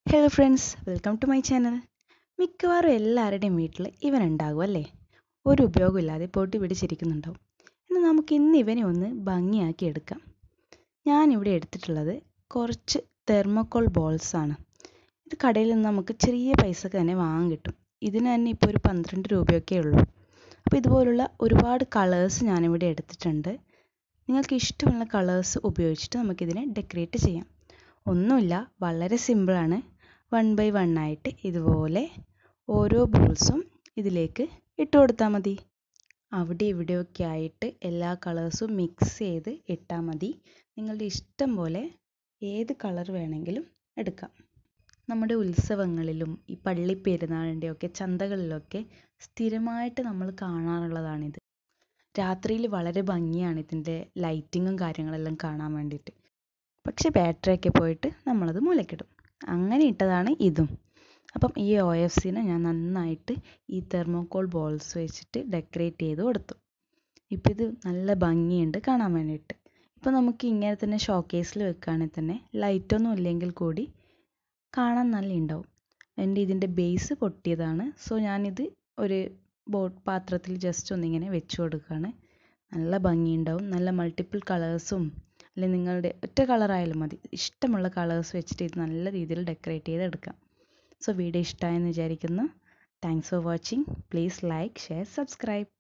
hello friends welcome to my channel മിക്കവാറും എല്ലാവരുടെയും വീട്ടിൽ ഇവൻ ഉണ്ടാകും അല്ലേ ഒരു ഉപയോഗമില്ലാതെ പൊട്ടി പിടിച്ചിരിക്കുന്നുണ്ടാവും എന്നാൽ നമുക്ക് ഇന്ന് ഇവനെ ഒന്ന് ഭംഗിയാക്കി എടുക്കാം ഞാനിവിടെ എടുത്തിട്ടുള്ളത് കുറച്ച് തെർമോക്കോൾ ബോൾസ് ആണ് ഇത് കടയിൽ നിന്ന് നമുക്ക് ചെറിയ പൈസക്ക് തന്നെ വാങ്ങാൻ കിട്ടും ഇതിന് തന്നെ ഇപ്പോൾ ഒരു പന്ത്രണ്ട് രൂപയൊക്കെ ഉള്ളൂ അപ്പോൾ ഇതുപോലുള്ള ഒരുപാട് കളേഴ്സ് ഞാനിവിടെ എടുത്തിട്ടുണ്ട് നിങ്ങൾക്ക് ഇഷ്ടമുള്ള കളേഴ്സ് ഉപയോഗിച്ചിട്ട് നമുക്കിതിനെ ഡെക്കറേറ്റ് ചെയ്യാം ഒന്നുമില്ല വളരെ സിമ്പിളാണ് വൺ ബൈ വൺ ആയിട്ട് ഇതുപോലെ ഓരോ ബോൾസും ഇതിലേക്ക് ഇട്ട് കൊടുത്താൽ മതി അവിടെ ഇവിടെയൊക്കെ ആയിട്ട് എല്ലാ കളേഴ്സും മിക്സ് ചെയ്ത് ഇട്ടാൽ മതി നിങ്ങളുടെ ഇഷ്ടം പോലെ ഏത് കളർ വേണമെങ്കിലും എടുക്കാം നമ്മുടെ ഉത്സവങ്ങളിലും ഈ പള്ളി പെരുന്നാളിൻ്റെയൊക്കെ ചന്തകളിലൊക്കെ സ്ഥിരമായിട്ട് നമ്മൾ കാണാറുള്ളതാണിത് രാത്രിയിൽ വളരെ ഭംഗിയാണ് ഇതിൻ്റെ ലൈറ്റിങ്ങും കാര്യങ്ങളെല്ലാം കാണാൻ വേണ്ടിയിട്ട് പക്ഷേ ബാറ്ററിയൊക്കെ പോയിട്ട് നമ്മളത് മൂലക്കിടും അങ്ങനെ ഇട്ടതാണ് ഇതും അപ്പം ഈ ഒ എഫ് സിനെ ഞാൻ നന്നായിട്ട് ഈ തെർമോക്കോൾ ബോൾസ് വെച്ചിട്ട് ഡെക്കറേറ്റ് ചെയ്ത് കൊടുത്തു ഇപ്പം ഇത് നല്ല ഭംഗിയുണ്ട് കാണാൻ വേണ്ടിയിട്ട് ഇപ്പം നമുക്ക് ഇങ്ങനെ തന്നെ ഷോക്കേസിൽ വെക്കുകയാണെങ്കിൽ തന്നെ ലൈറ്റൊന്നും ഇല്ലെങ്കിൽ കൂടി കാണാൻ നല്ല ഉണ്ടാവും എൻ്റെ ഇതിൻ്റെ ബേസ് പൊട്ടിയതാണ് സോ ഞാനിത് ഒരു ബോ പാത്രത്തിൽ ജസ്റ്റ് ഒന്നിങ്ങനെ വെച്ച് കൊടുക്കുകയാണ് നല്ല ഭംഗിയുണ്ടാവും നല്ല മൾട്ടിപ്പിൾ കളേഴ്സും അല്ലെങ്കിൽ നിങ്ങളുടെ ഒറ്റ കളറായാലും മതി ഇഷ്ടമുള്ള കളേഴ്സ് വെച്ചിട്ട് ഇത് നല്ല രീതിയിൽ ഡെക്കറേറ്റ് ചെയ്തെടുക്കാം സോ വീഡിയോ ഇഷ്ടമായെന്ന് വിചാരിക്കുന്നു thanks for watching please like share subscribe